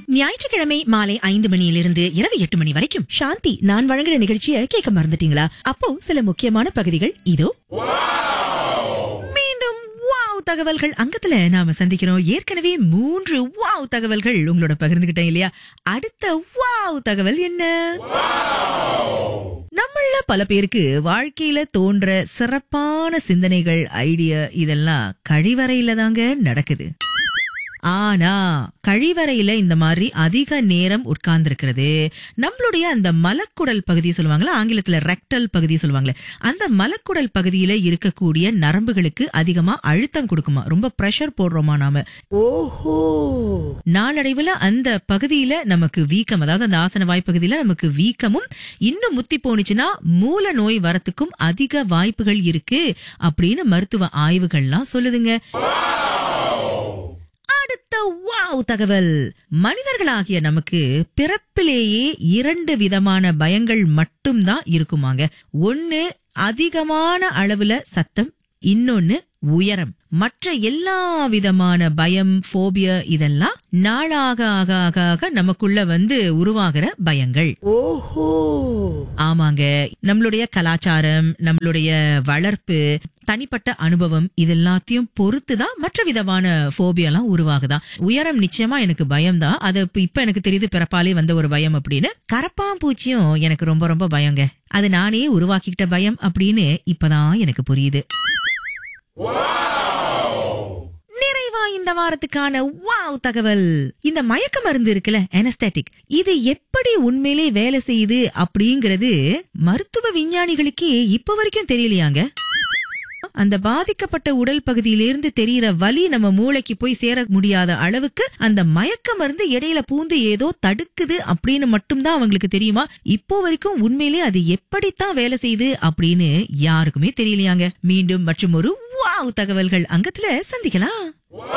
ஞாயிற்றுக்கிழமை மாலை ஐந்து மணியிலிருந்து இரவு எட்டு மணி வரைக்கும் சாந்தி நான் வழங்குற நிகழ்ச்சியை கேட்க மறந்துட்டீங்களா அப்போ சில முக்கியமான பகுதிகள் இதோ மீண்டும் வாவ் தகவல்கள் அங்கத்துல நாம சந்திக்கிறோம் ஏற்கனவே மூன்று வாவ் தகவல்கள் உங்களோட பகிர்ந்துகிட்டேன் இல்லையா அடுத்த வாவ் தகவல் என்ன நம்மள பல பேருக்கு வாழ்க்கையில தோன்ற சிறப்பான சிந்தனைகள் ஐடியா இதெல்லாம் கழிவறையில தாங்க நடக்குது ஆனா கழிவறையில இந்த மாதிரி அதிக நேரம் உட்கார்ந்திருக்கிறது நம்மளுடைய அந்த மலக்குடல் பகுதி சொல்லுவாங்களா ஆங்கிலத்துல ரெக்டல் பகுதி சொல்லுவாங்களே அந்த மலக்குடல் பகுதியில இருக்கக்கூடிய நரம்புகளுக்கு அதிகமா அழுத்தம் கொடுக்குமா ரொம்ப பிரஷர் போடுறோமா நாம ஓஹோ நாளடைவுல அந்த பகுதியில நமக்கு வீக்கம் அதாவது அந்த ஆசன வாய் பகுதியில நமக்கு வீக்கமும் இன்னும் முத்தி போனுச்சுன்னா மூல நோய் வரத்துக்கும் அதிக வாய்ப்புகள் இருக்கு அப்படின்னு மருத்துவ ஆய்வுகள்லாம் சொல்லுதுங்க அடுத்த வாவ் தகவல் மனிதர்களாகிய நமக்கு பிறப்பிலேயே இரண்டு விதமான பயங்கள் மட்டும்தான் இருக்குமாங்க ஒண்ணு அதிகமான அளவுல சத்தம் இன்னொன்னு உயரம் மற்ற எல்லா விதமான பயம் போபியா இதெல்லாம் நாளாக ஆக ஆக ஆக நமக்குள்ள வந்து உருவாகிற பயங்கள் ஓஹோ ஆமாங்க நம்மளுடைய கலாச்சாரம் நம்மளுடைய வளர்ப்பு தனிப்பட்ட அனுபவம் இது எல்லாத்தையும் பொறுத்து தான் மற்ற விதமான போபியெல்லாம் உருவாகுதான் உயரம் நிச்சயமா எனக்கு பயம் தான் அது இப்ப- இப்ப எனக்கு தெரியுது பிறப்பாலே வந்த ஒரு பயம் அப்படின்னு கரப்பாம்பூச்சியும் எனக்கு ரொம்ப ரொம்ப பயங்க அது நானே உருவாக்கிக்கிட்ட பயம் அப்படின்னு இப்பதான் எனக்கு புரியுது நிறைவா இந்த வாரத்துக்கான வாவ் தகவல் இந்த மயக்க மருந்து இருக்குல்ல அனஸ்தட்டிக் இது எப்படி உண்மையிலே வேலை செய்யுது அப்படிங்கறது மருத்துவ விஞ்ஞானிகளுக்கே இப்ப வரைக்கும் தெரியலையாங்க அந்த பாதிக்கப்பட்ட உடல் பகுதியிலிருந்து தெரியற வலி நம்ம மூளைக்கு போய் சேர முடியாத அளவுக்கு அந்த மயக்க மருந்து இடையில பூந்து ஏதோ தடுக்குது அப்படின்னு மட்டும்தான் அவங்களுக்கு தெரியுமா இப்போ வரைக்கும் உண்மையிலே அது எப்படித்தான் வேலை செய்யுது அப்படின்னு யாருக்குமே தெரியலையாங்க மீண்டும் மற்றும் ஒரு வாவ் தகவல்கள் அங்கத்துல சந்திக்கலாம்